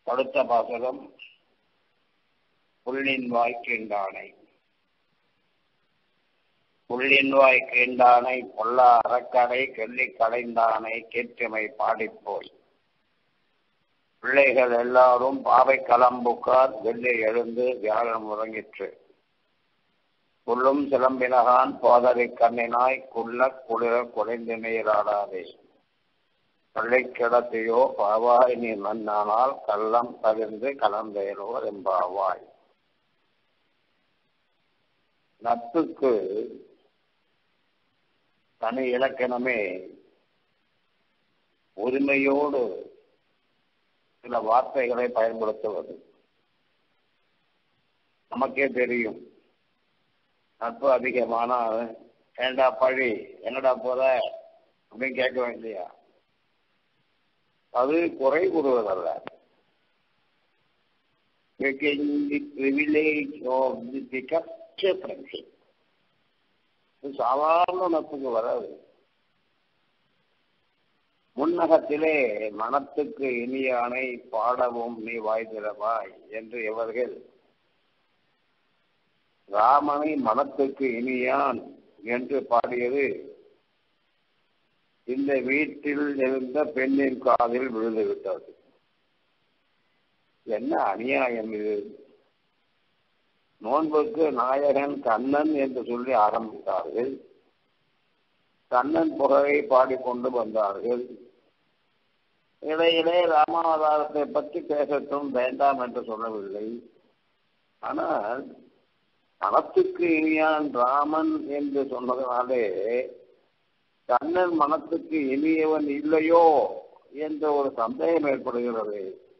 அடுத்த பாசகம் புள்ளின் வாய்க்கின்றானை புள்ளின் வாய்க்கின்றானை பொல்லா அறக்கடை கெல்லி களைந்தானை கேற்றுமை பாடிப்போய் பிள்ளைகள் எல்லாரும் பாவை களம்புக்கார் வெள்ளி எழுந்து வியாழன் முறங்கிற்று புல்லும் சிலம்பினகான் போதரை கண்ணினாய் குள்ள குளிர குறைந்து நீராடாதே பள்ளை கிடத்தையோ பாவாய் நீ மண்ணானால் கள்ளம் தவிர்ந்து கலந்தேனோ எம்பாவாய் நட்புக்கு தனி இலக்கணமே உரிமையோடு சில வார்த்தைகளை பயன்படுத்துவது நமக்கே தெரியும் நட்பு அதிகமான ஏண்டா பழி என்னடா போற அப்படின்னு கேட்க வேண்டியா அது குறை கூறுவதல்ல சாதாரண நட்புக்கு வராது முன்னகத்திலே மனத்துக்கு இனியானை பாடவும் நீ வாய்திரவாய் என்று இவர்கள் ராமனை மனத்துக்கு இனியான் என்று பாடியது இந்த வீட்டில் இருந்த பெண்ணின் காதில் விழுந்து விட்டது என்ன அநியாயம் இது நோன்புக்கு நாயகன் கண்ணன் என்று சொல்லி ஆரம்பித்தார்கள் கண்ணன் புகழை பாடிக்கொண்டு வந்தார்கள் இடையிலே ராமாவதாரத்தை பற்றி பேசட்டும் வேண்டாம் என்று சொல்லவில்லை ஆனால் மனத்துக்கு இனியான் ராமன் என்று சொன்னதனாலே கண்ணன் மனத்துக்கு இனியவன் இல்லையோ என்ற ஒரு சந்தேகம் ஏற்படுகிறது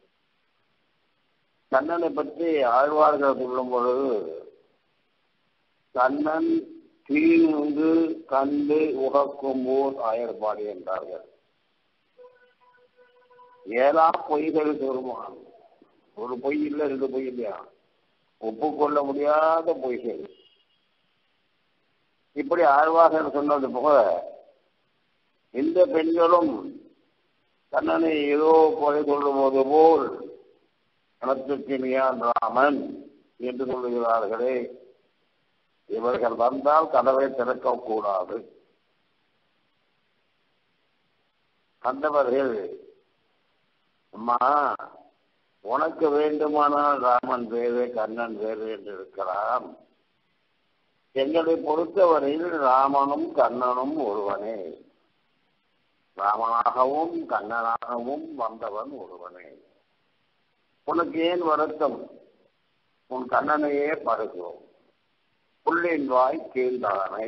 கண்ணனை பற்றி ஆழ்வார்கள் சொல்லும் பொழுது கண்ணன் தீங்கு கண்டு உகக்கும் ஊர் ஆயர்பாடு என்றார்கள் ஏழா பொய்கள் பெருமான் ஒரு பொய் இல்லை ரெண்டு பொய் இல்லையா ஒப்புக்கொள்ள முடியாத பொய்கள் இப்படி ஆழ்வார்கள் சொன்னது போக இந்த பெண்களும் கண்ணனை ஏதோ கொலை சொல்லும்போது போல் கணத்துக்கு மியான் ராமன் என்று சொல்லுகிறார்களே இவர்கள் வந்தால் கதவை திறக்கக்கூடாது கண்டவர்கள் அம்மா உனக்கு வேண்டுமானால் ராமன் வேறு கண்ணன் வேறு என்று இருக்கலாம் எங்களை பொறுத்தவரையில் ராமனும் கண்ணனும் ஒருவனே ராமனாகவும் கண்ணனாகவும் வந்தவன் ஒருவனே உனக்கு ஏன் வருத்தம் உன் கண்ணனையே பருகும் புல்லின் வாய் கீழ்ந்தானை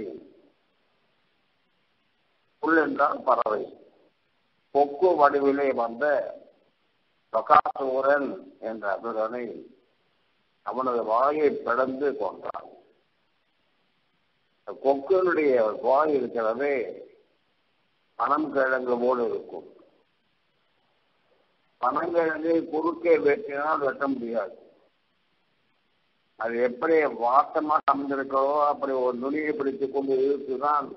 புல் என்றால் பறவை கொக்கு வடிவிலே வந்த பிரகாசூரன் என்ற அசுரனை அவனது வாயை பிளந்து கொண்டான் கொக்கனுடைய வாய் இருக்கிறதே பணம் கிழங்கு போல் இருக்கும் பனங்கிழங்கு குறுக்கே வெட்டினால் வெட்ட முடியாது அது எப்படி வாட்டமாக அமைந்திருக்கிறதோ அப்படி ஒரு நுனியை பிடித்துக் கொண்டு இருக்குதான்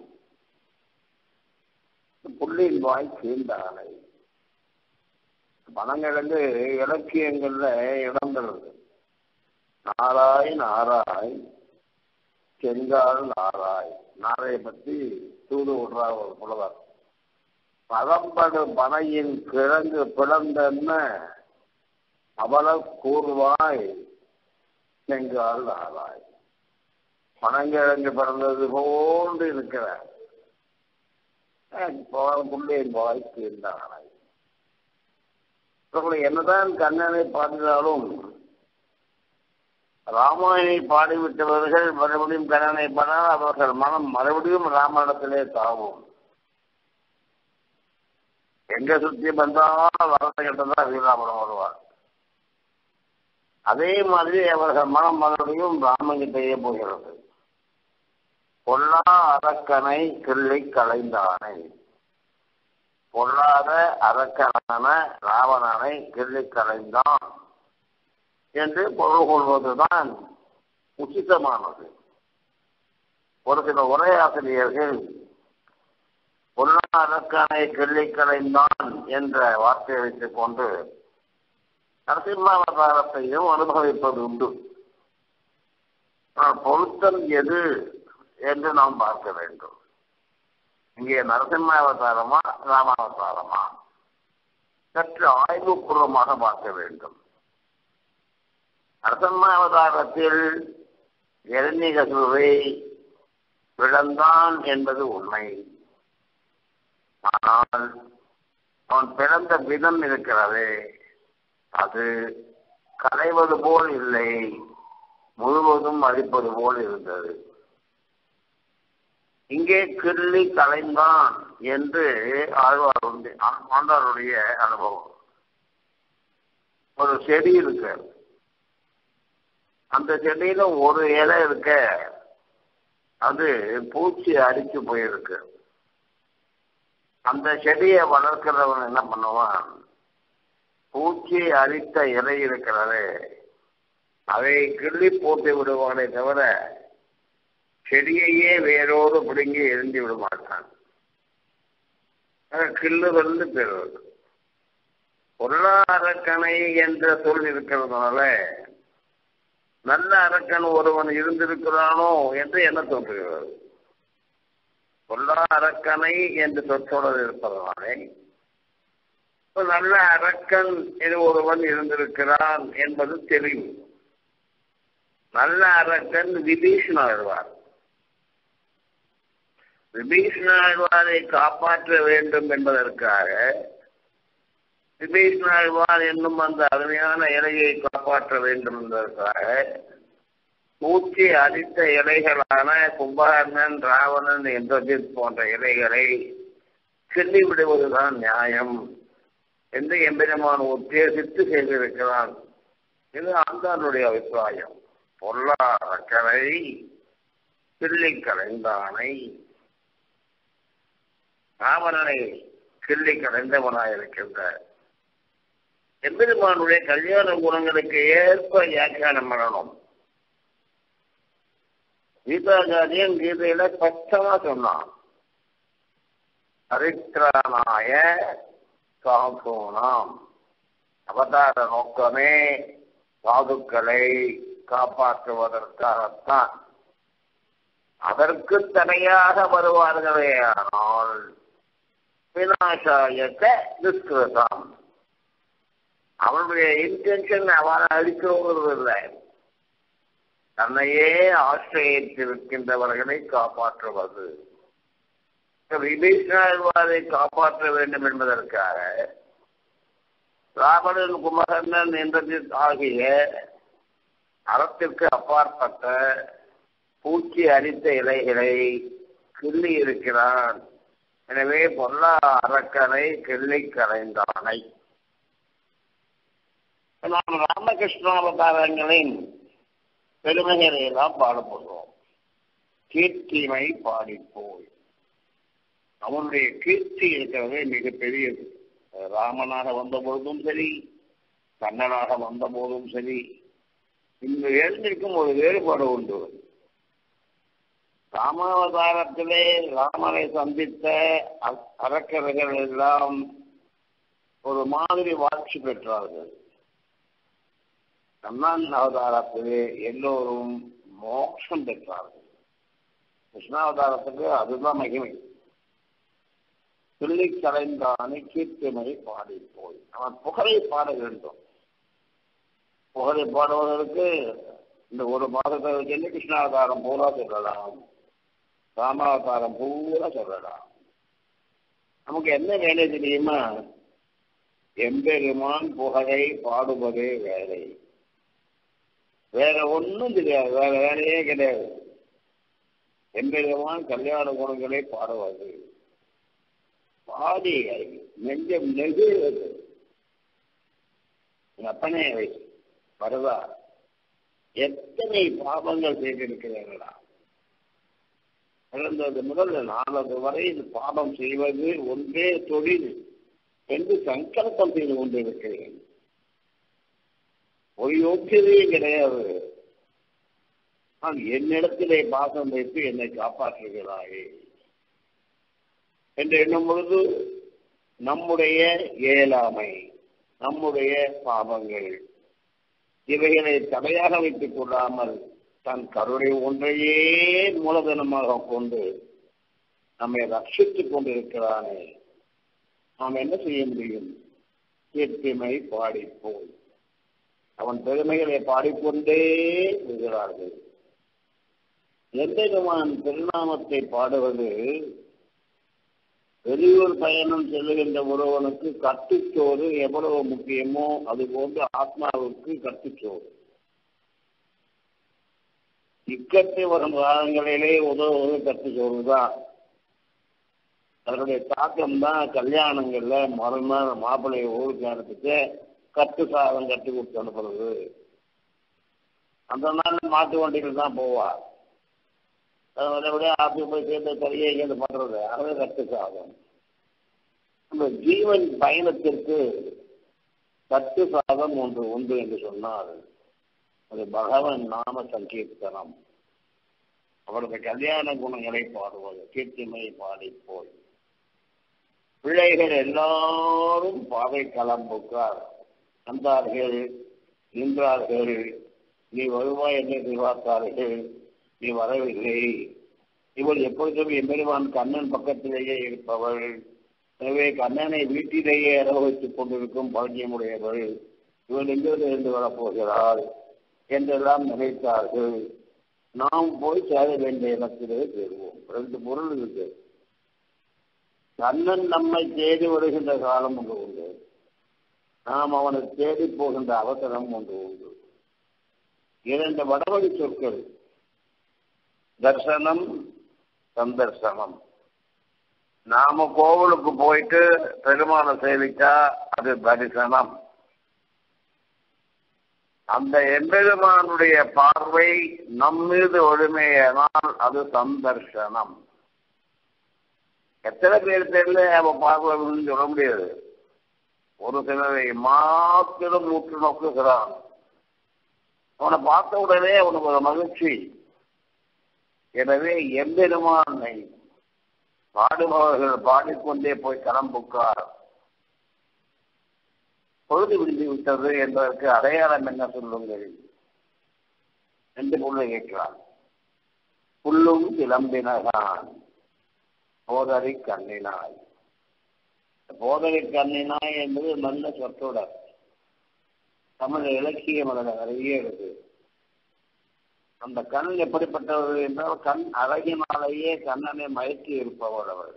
புள்ளின் வாய் கீழ்ந்தானை பனங்கிழங்கு இலக்கியங்கள்ல இடம்பெறுது நாராய் நாராய் செங்கால் நாராய் நாரையை பற்றி தூது விடுறார் ஒரு புலவர் பதம்படு பனையின் கிழங்கு பிளந்தன்ன அவல கூறுவாய் செங்கால் நாராய் பனங்கிழங்கு பிறந்தது போன்று இருக்கிற புள்ளியின் வாய் கீழ்ந்தானாய் என்னதான் கண்ணனை பாடினாலும் ராமாயணை பாடிவிட்டவர்கள் மறுபடியும் கண்ணனை பாடினால் அவர்கள் மனம் மறுபடியும் ராமாயணத்திலே தாவும் எங்க சுத்தி வந்தாலும் வரத்தை கிட்டதான் வீராபுரம் வருவார் அதே மாதிரி அவர்கள் மனம் மறுபடியும் ராமகிட்டையே போகிறது பொல்லா அரக்கனை கிள்ளி களைந்தானை பொல்லாத அரக்கனான ராவணனை கிள்ளி களைந்தான் என்று பொருள் கொள்வதுதான் உச்சிதமானது ஒரு சில உரையாசிரியர்கள் பொருளாதாரக்கானை கிள்ளி கலைந்தான் என்ற வார்த்தையை வைத்துக் கொண்டு நரசிம்மாவதாரத்தையும் அனுபவிப்பது உண்டு ஆனால் பொருத்தம் எது என்று நாம் பார்க்க வேண்டும் இங்கே நரசிம்மாவதாரமா ராமாவதாரமா சற்று ஆய்வுபூர்வமாக பார்க்க வேண்டும் நரசிம்மாவதாரத்தில் இரணிகசுவை பிறந்தான் என்பது உண்மை ஆனால் அவன் பிறந்த விதம் இருக்கிறது அது கலைவது போல் இல்லை முழுவதும் அழிப்பது போல் இருந்தது இங்கே கிள்ளி கலைந்தான் என்று ஆழ்வாருடைய ஆண்டாருடைய அனுபவம் ஒரு செடி இருக்கு அந்த செடியில ஒரு இலை இருக்க அது பூச்சி அரிச்சு போயிருக்கு அந்த செடியை வளர்க்கிறவன் என்ன பண்ணுவான் பூச்சி அரித்த இலை இருக்கிறது அதை கிள்ளி போட்டு விடுவானே தவிர செடியையே வேரோடு பிடுங்கி எரிஞ்சு விட மாட்டான் கிள்ளுதல்னு பேர் பொருளா அரக்கனை என்ற சொல் இருக்கிறதுனால நல்ல அரக்கன் ஒருவன் இருந்திருக்கிறானோ என்று என்ன தோன்றுகிறது பொல்லா அரக்கனை என்று சொற்றொடர் இருப்பதனாலே நல்ல அரக்கன் என்று ஒருவன் இருந்திருக்கிறான் என்பது தெளிவு நல்ல அரக்கன் விபீஷன் ஆழ்வார் விபீஷன் ஆழ்வாரை காப்பாற்ற வேண்டும் என்பதற்காக விபீஷன் ஆழ்வார் என்னும் அந்த அருமையான இலையை காப்பாற்ற வேண்டும் என்பதற்காக பூச்சி அடித்த இலைகளான கும்பகர்ணன் ராவணன் இந்திரஜித் போன்ற இலைகளை கிள்ளி விடுவதுதான் நியாயம் என்று எம்பெருமான் உத்தேசித்து செய்திருக்கிறான் இது ஆண்டானுடைய அபிப்பிராயம் பொருளாதார கிள்ளி கலைந்தானை ராவணனை கிள்ளி கலைந்தவனாயிருக்கின்ற எம்பெருமானுடைய கல்யாண குணங்களுக்கு ஏற்ப வியாக்கியானம் பண்ணணும் கீதாச்சாரியன் கீதையில பச்சமா சொன்னான் சரித்திரனாய சாதுனாம் அவதார நோக்கமே சாதுக்களை காப்பாற்றுவதற்காகத்தான் அதற்கு தடையாக வருவார்களே ஆனால் விநாசாயத்த துஷ்கிருதம் அவனுடைய இன்டென்ஷன் அவனை அழிக்கிறது இல்லை தன்னையே ஆசிரியத்திருக்கின்றவர்களை காப்பாற்றுவது விபீஷணாழ்வாரை காப்பாற்ற வேண்டும் என்பதற்காக ராவணன் குமகர்ணன் என்றது ஆகிய அறத்திற்கு அப்பாற்பட்ட பூச்சி அரித்த இலைகளை கிள்ளி இருக்கிறான் எனவே பொல்லா அரக்கனை கிள்ளி கரைந்தானை நாம் ராமகிருஷ்ணாவதாரங்களின் பெருமைகளை எல்லாம் பாடப்படுவோம் கீர்த்திமை பாடிப்போய் அவனுடைய கீர்த்தி இருக்கிறதே மிகப்பெரியது ராமனாக வந்த பொழுதும் சரி கண்ணனாக வந்த போதும் சரி இந்த எழுந்திருக்கும் ஒரு வேறுபாடு உண்டு ராமாவதாரத்திலே ராமனை சந்தித்த அரக்கர்கள் எல்லாம் ஒரு மாதிரி வாழ்ச்சி பெற்றார்கள் கண்ணன் அவதாரத்திலே எல்லோரும் மோட்சம் பெற்றார்கள் கிருஷ்ணாவதாரத்துக்கு அதுதான் மகிமை சொல்லி கலைந்தானை கீர்த்திமை பாடி போய் அவன் புகழை பாட வேண்டும் புகழை பாடுவதற்கு இந்த ஒரு மாதத்தை சொல்லி கிருஷ்ணாவதாரம் பூரா சொல்லலாம் ராமாவதாரம் பூரா சொல்லலாம் நமக்கு என்ன வேலை தெரியுமா எம்பெருமான் புகழை பாடுவதே வேலை வேற ஒன்றும் தெரியாது வேற வேலையே கிடையாது எம்பெருமான் கல்யாண குணங்களை பாடுவது பாடி நெஞ்சம் நெகிழ்வது அப்பனே வருதா எத்தனை பாபங்கள் செய்திருக்கிறீர்களா பிறந்தது முதல் நாலது வரை இது பாபம் செய்வது ஒன்றே தொழில் என்று சங்கல்பம் செய்து கொண்டிருக்கிறேன் ஒரு யோக்கியதே கிடையாது நான் என்னிடத்திலே பாசம் வைத்து என்னை காப்பாற்றுகிறாயே என்று எண்ணும் பொழுது நம்முடைய இயலாமை நம்முடைய பாவங்கள் இவைகளை தடையாக வைத்துக் கொள்ளாமல் தன் கருணை ஒன்றையே மூலதனமாக கொண்டு நம்மை ரட்சித்துக் கொண்டிருக்கிறானே நாம் என்ன செய்ய முடியும் கீர்த்திமை பாடிப்போம் அவன் பெருமைகளை பாடிக்கொண்டே வருகிறார்கள் எந்த விதமான திருநாமத்தை பாடுவது வெளியூர் பயணம் செல்லுகின்ற ஒருவனுக்கு கட்டுச்சோறு எவ்வளவு முக்கியமோ அது போன்று ஆத்மாவுக்கு கட்டுச்சோறு இக்கட்டு வரும் காலங்களிலே உதவுவது கட்டுச்சோறு தான் அதனுடைய தாக்கம் தான் கல்யாணங்கள்ல மறுநாள் மாப்பிள்ளைய ஊருக்கு அனுப்பிச்சு கட்டு சாதம் கட்டி கொடுத்து அனுப்புறது அந்த நாள் மாட்டு வண்டியில் தான் போவா மறுபடியும் ஆற்றுக்கு போய் சேர்ந்து கரியை சேர்ந்து பண்றது அது கட்டு சாதம் நம்ம ஜீவன் பயணத்திற்கு கட்டு சாதம் ஒன்று உண்டு என்று சொன்னால் அது பகவன் நாம சங்கீர்த்தனம் அவரது கல்யாண குணங்களை பாடுவது கீர்த்திமை பாடி போய் பிள்ளைகள் எல்லாரும் பாவை கிளம்புக்கார் வந்தார்கள் நின்றார்கள் நீ வருவாய் என்று எதிர்பார்த்தார்கள் நீ வரவில்லை இவள் எப்பொழுதும் எம்பெருமான் கண்ணன் பக்கத்திலேயே இருப்பவள் எனவே கண்ணனை வீட்டிலேயே அனுபவித்துக் கொண்டிருக்கும் பாக்கியமுடையவள் இவள் எங்கிருந்து இருந்து வரப்போகிறாள் என்றெல்லாம் நினைத்தார்கள் நாம் போய் சேர வேண்டிய இடத்திலே சேருவோம் ரெண்டு பொருள் இருக்கு கண்ணன் நம்மை தேடி வருகின்ற காலம் ஒன்று உண்டு நாம் அவனை தேடி போகின்ற அவசரம் ஒன்று உண்டு இரண்டு வடவழி சொற்கள் தர்சனம் சந்தர்சனம் நாம கோவிலுக்கு போயிட்டு பெருமானை சேவிச்சா அது தரிசனம் அந்த எம்பெருமானுடைய பார்வை நம் மீது ஒழுமையானால் அது சந்தர்சனம் எத்தனை பேர் தெரியல அவன் பார்வை சொல்ல முடியாது ஒரு சிலரை மாத்திரம் ஊற்று நோக்குகிறான் அவனை பார்த்த உடனே அவனுக்கு ஒரு மகிழ்ச்சி எனவே எம்பெருமானை பாடுபவர்கள் பாடிக்கொண்டே போய் கிளம்புக்கார் பொழுது விடுந்து விட்டது என்பதற்கு அடையாளம் என்ன சொல்லுங்கள் என்று பொருளை கேட்கிறான் புல்லும் கிளம்பினகான் போதரை கண்ணினாய் போதரை கண்ணினாய் என்பது நல்ல சொற்றொடர் தமிழ் இலக்கியம் அதில் நிறைய இருக்கு அந்த கண் எப்படிப்பட்டவர் என்றால் கண் அழகினாலேயே கண்ணனை மயக்கி இருப்பவர் அவர்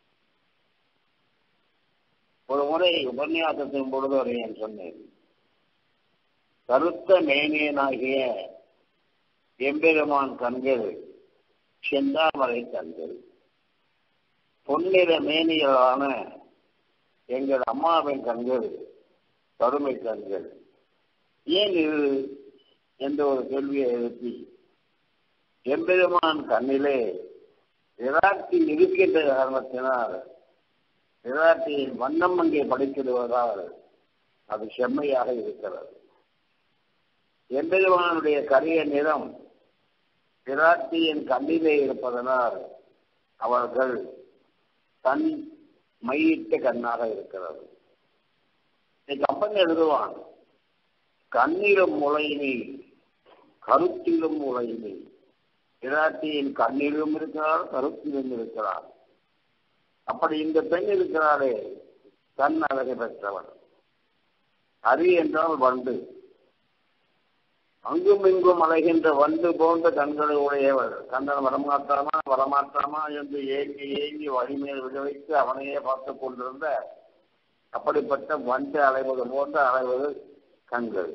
ஒரு முறை உபன்யாசத்தின் பொழுது ஒரு என் சொன்னேன் கருத்த மேனியனாகிய எம்பெருமான் கண்கள் செந்தாமரை கண்கள் பொன்னிற மேனியலான எங்கள் அம்மாவின் கண்கள் கருமை கண்கள் ஏன் இது என்ற ஒரு கேள்வியை எழுப்பி எம்பெருமான் கண்ணிலே விராட்டி இருக்கின்ற காரணத்தினால் விராட்டியின் வண்ணம் அங்கே படித்திடுவதால் அது செம்மையாக இருக்கிறது எம்பெருமானுடைய கரிய நிறம் விராட்டியின் கண்ணிலே இருப்பதனால் அவர்கள் கண் மையிட்ட கண்ணாக இருக்கிறது கம்பன் எழுதுவான் கண்ணிலும் முளையினி கருத்திலும் முளையினி விராட்டியின் கண்ணிலும் இருக்கிறார் கருத்திலும் இருக்கிறார் அப்படி இந்த பெண் இருக்கிறாரே கண் அழகு பெற்றவன் அரி என்றால் வண்டு அங்கும் இங்கும் அலைகின்ற வண்டு போன்ற கண்களை உடையவர் கண்ணன் வரமாட்டாமா வரமாட்டாமா என்று ஏங்கி ஏங்கி வழிமேல் விழ வைத்து அவனையே பார்த்து கொண்டிருந்த அப்படிப்பட்ட வண்டு அலைவது போன்ற அலைவது கண்கள்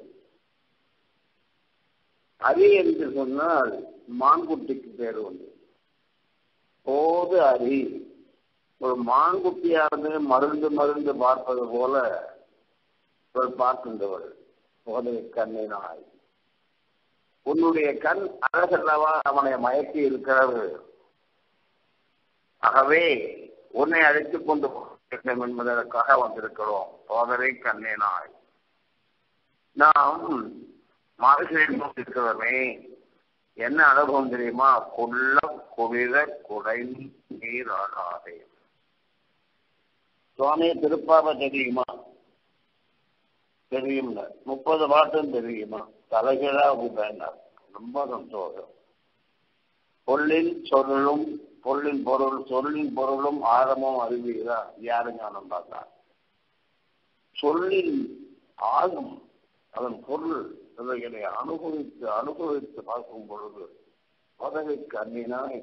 அரி என்று சொன்னால் மான்குட்டிக்கு பேர் உண்டு போது அரி ஒரு மான்குட்டியானது மருந்து மருந்து பார்ப்பது போல இவர் பார்க்கின்றவர் போதை கண்ணினாய் உன்னுடைய கண் அழகல்லவா அவனை மயக்கி இருக்கிறது ஆகவே உன்னை அழைத்துக் கொண்டு வேண்டும் என்பதற்காக வந்திருக்கிறோம் சோதரை கண்ணினாய் நாம் மார்கழி இருக்கிறோமே என்ன அனுபவம் தெரியுமா கொள்ள குவித குடை நீர் ஆகாதே சுவாமி திருப்பாவ தெரியுமா தெரியும்ல முப்பது பாட்டும் தெரியுமா தலைகீழா வேண்டாம் ரொம்ப சந்தோஷம் பொருளின் சொல்லும் பொருளின் பொருள் சொல்லின் பொருளும் ஆழமும் அறிவீரா யாரு ஞானம் பார்த்தா சொல்லின் ஆழம் அதன் பொருள் இவைகளை அனுபவித்து அனுபவித்து பார்க்கும் பொழுது உதவி கண்ணினாய்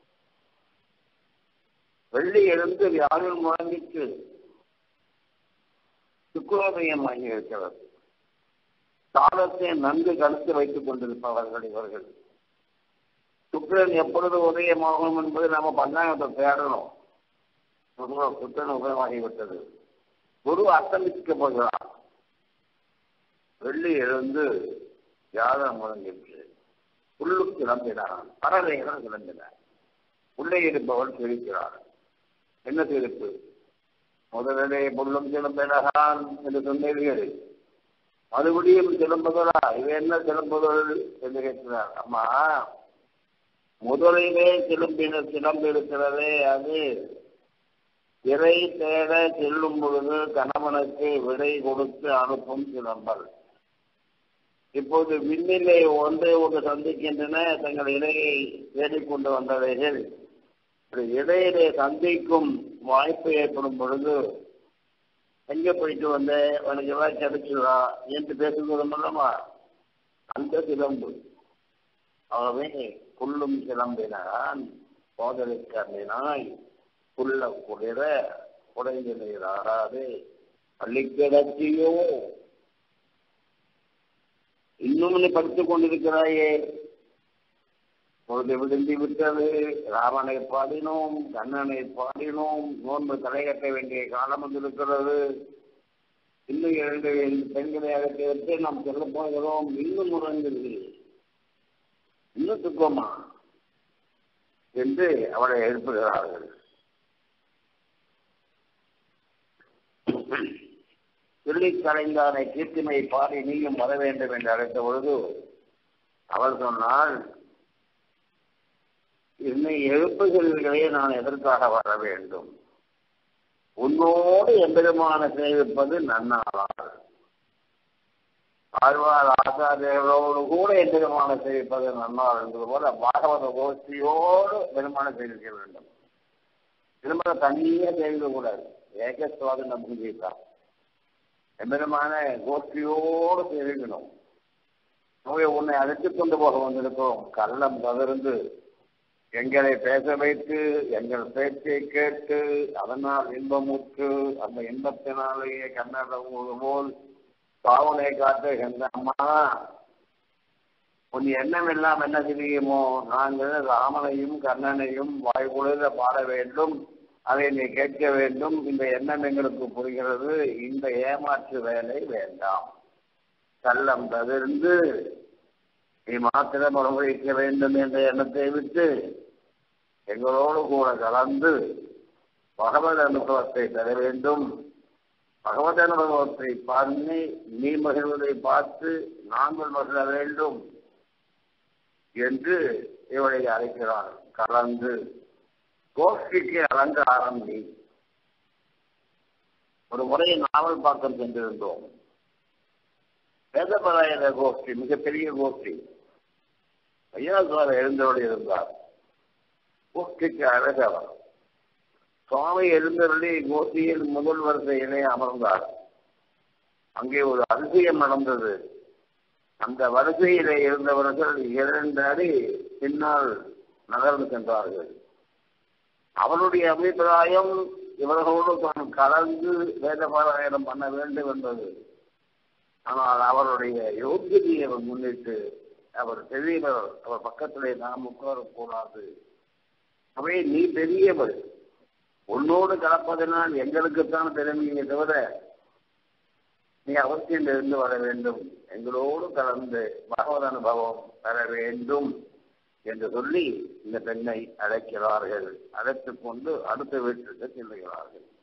வெள்ளி எழுந்து யாரில் முழங்கிட்டு சுக்குரோதயமாகி இருக்கிறது காலத்தை நன்கு கருத்து வைத்துக் கொண்டிருப்பவர்கள் இவர்கள் சுக்கிரன் எப்பொழுது உதயமாகும் என்பது நம்ம பஞ்சாங்கத்தை தேடணும் சுக்கிரன் உதயமாகிவிட்டது குரு அஸ்தமிக்க போகிறார் வெள்ளி எழுந்து யாதம் முழங்கிற்று புல்லு கிளம்பினான் பறவைகள் கிளம்பினார் உள்ளே இருப்பவள் சிரிக்கிறார் என்ன சிரிப்பு முதலிலே புல்லும் கிளம்பினகான் என்று சொன்னீர்கள் மறுபடியும் கிளம்புதலா இது என்ன கிளம்புதல் என்று கேட்கிறார் அம்மா முதலிலே கிளம்பின கிளம்பி இருக்கிறதே அது இறை தேட செல்லும் பொழுது கணவனுக்கு விடை கொடுத்து அனுப்பும் கிளம்பல் இப்போது விண்ணிலே ஒன்றை ஒன்று சந்திக்கின்றன தங்கள் இடையை தேடிக்கொண்டு வந்தவைகள் இடையிலே சந்திக்கும் வாய்ப்பு ஏற்படும் பொழுது எங்க போயிட்டு வந்த உனக்கு எல்லாம் கிடைச்சதா என்று பேசுவது அல்லவா அந்த சிலம்பு அவவே புல்லும் கிளம்பினான் சோதனை கண்ணினாய் புல்ல குளிர உடைந்து நீர் ஆறாது பள்ளி கிடச்சியோ இன்னும் நீ படித்துக் கொண்டிருக்கிறாயே பொழுது விழுந்து விட்டது ராமனை பாடினோம் கண்ணனை பாடினோம் நோன்பு தலைகட்ட வேண்டிய காலம் வந்திருக்கிறது இன்னும் இரண்டு பெண்களை அழைத்து வைத்து நாம் சொல்ல போகிறோம் இன்னும் முறங்குது இன்னும் துக்கமா என்று அவளை எழுப்புகிறார்கள் சொல்லி கலைந்தானை கீர்த்திமை பாடி நீயும் வர வேண்டும் என்று அழைத்த பொழுது அவள் சொன்னால் என்னை எழுப்புகிறீர்களே நான் எதற்காக வர வேண்டும் உன்னோடு எம்பெருமான சேவிப்பது நன்னாளால் ஆழ்வார் ஆச்சாரியர்களோடு கூட எம்பெருமான சேவிப்பது நன்னாள் என்பது போல பாகவத கோஷ்டியோடு பெருமான சேவிக்க வேண்டும் திரும்ப தனியே சேவிக்க கூடாது ஏகஸ்வாதம் நமக்கு ஜெயித்தான் எம்பெருமான கோஷ்டியோடு சேவிக்கணும் உன்னை அழைத்துக் கொண்டு போக வந்திருக்கோம் கள்ளம் தவிர்ந்து எங்களை பேச வைத்து எங்கள் பேச்சை கேட்டு அதனால் இன்பமுற்று அந்த இன்பத்தினாலேயே கன்னடம் போல் பாவனை காட்டுகின்ற அம்மா உன் எண்ணம் எல்லாம் என்ன தெரியுமோ நாங்கள் ராமனையும் கண்ணனையும் வாய்குளிர பாட வேண்டும் அதை நீ கேட்க வேண்டும் இந்த எண்ணம் எங்களுக்கு புரிகிறது இந்த ஏமாற்று வேலை வேண்டாம் கள்ளம் தவிர்ந்து நீ மாத்திரம் அனுபவிக்க வேண்டும் என்ற எண்ணத்தை விட்டு எங்களோடு கூட கலந்து பகவத் அனுபவத்தை பெற வேண்டும் பகவத் அனுபவத்தை பண்ணி நீ மகிழ்வதை பார்த்து நாங்கள் மகிழ வேண்டும் என்று இவளை அழைக்கிறார் கலந்து கோஷ்டிக்கு அலங்காரம் நீ ஒரு முறை நாவல் பாக்கம் சென்றிருந்தோம் வேதபராயண கோஷ்டி மிகப்பெரிய கோஷ்டி ஐயா சுவாமி எழுந்தவழி இருந்தார் கோஷ்டிக்கு அழகவர் சுவாமி எழுந்தவழி கோஷ்டியில் முதல் வரிசையிலே அமர்ந்தார் அங்கே ஒரு அதிசயம் நடந்தது அந்த வரிசையிலே இருந்தவர்கள் இரண்டு அடி பின்னால் நகர்ந்து சென்றார்கள் அவருடைய அபிப்பிராயம் இவர்களோடு தான் கலந்து வேதபாராயணம் பண்ண வேண்டும் என்பது ஆனால் அவருடைய யோகியதையை முன்னிட்டு அவர் பெரியவர் அவர் பக்கத்திலே நாம் உட்காரக்கூடாது அவை நீ பெரியவர் உன்னோடு கலப்பதனால் எங்களுக்குத்தான் பெருமையை தவிர நீ அவசியம் இருந்து வர வேண்டும் எங்களோடு கலந்து பகவத் அனுபவம் பெற வேண்டும் என்று சொல்லி இந்த பெண்ணை அழைக்கிறார்கள் அழைத்துக் கொண்டு அடுத்த வீட்டிற்கு செல்லுகிறார்கள்